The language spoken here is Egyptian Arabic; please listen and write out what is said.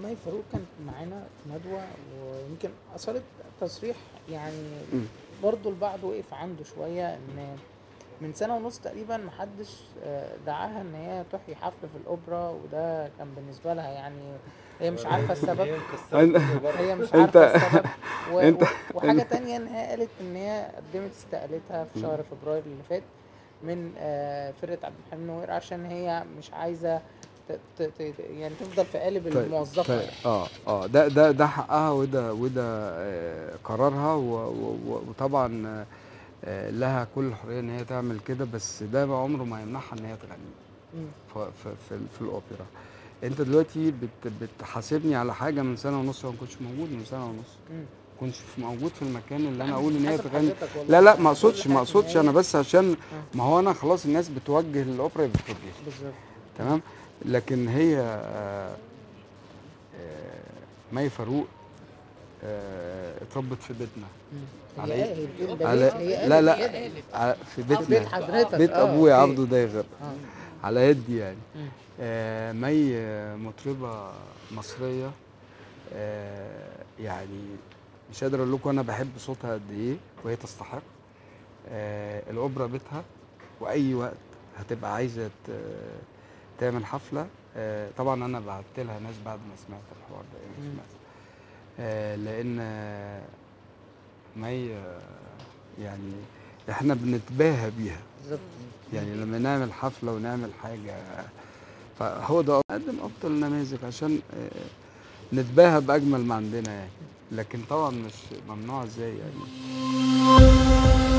مي فاروق كانت معانا في ندوه ويمكن اثرت تصريح يعني مم. برضو البعض وقف عنده شويه ان من سنه ونص تقريبا محدش آه، دعاها ان هي تحيي حفله في الاوبرا وده كان بالنسبه لها يعني هي مش عارفه السبب هي مكسرة برضه. هي مش أنت- عارفه السبب و... أنت- و... وحاجه تانية ان هي قالت ان هي قدمت استقالتها في شهر فبراير اللي فات من آه، فرقه عبد الحليم نوير عشان هي مش عايزه ت... ت... ت... يعني تفضل في قالب طيب، الموظفه طيب، يعني. اه اه ده ده ده حقها وده وده آه، قرارها و- و- و- وطبعا آه، آه، لها كل الحريه ان هي تعمل كده بس ده عمره ما يمنعها ان هي تغني مم. ف- في, في, في الاوبرا انت دلوقتي بت بتحاسبني على حاجه من سنه ونص وانا ما كنتش موجود من سنه ونص مم. ما كنتش موجود في المكان اللي انا اقول ان هي حسب تغني حضرتك والله. لا لا أنا ما اقصدش بقول ما لك اقصدش إن انا هي- بس عشان آه. ما هو انا خلاص الناس بتوجه للاوبرا يبقى بتوجه بالظبط تمام لكن هي آه، آه، مي فاروق آه، اتربت في بيتنا مم. على هي إيه؟ هي بتقول ده على بيت- هي لا قالت لا كده. ع- في آه، بيت بيتنا حضرتك بيت آه، ابويا أوكي. عبده دايغر آه. على يدي يعني مم. آه، مي آه، مطربه مصريه آه، يعني مش قادر اقول لكم انا بحب صوتها قد ايه وهي تستحق آه، الاوبرا بيتها واي وقت هتبقى عايزه ت- تعمل حفله آه، طبعا انا بعت لها ناس بعد ما سمعت الحوار ده يعني مم. سمعت آه، لان آه، مي آه، يعني احنا بنتباهى بيها بالظبط يعني لما نعمل حفله ونعمل حاجه فهو ده نقدم افضل النماذج عشان آه، نتباهى باجمل ما عندنا يعني لكن طبعا مش ممنوع ازاي يعني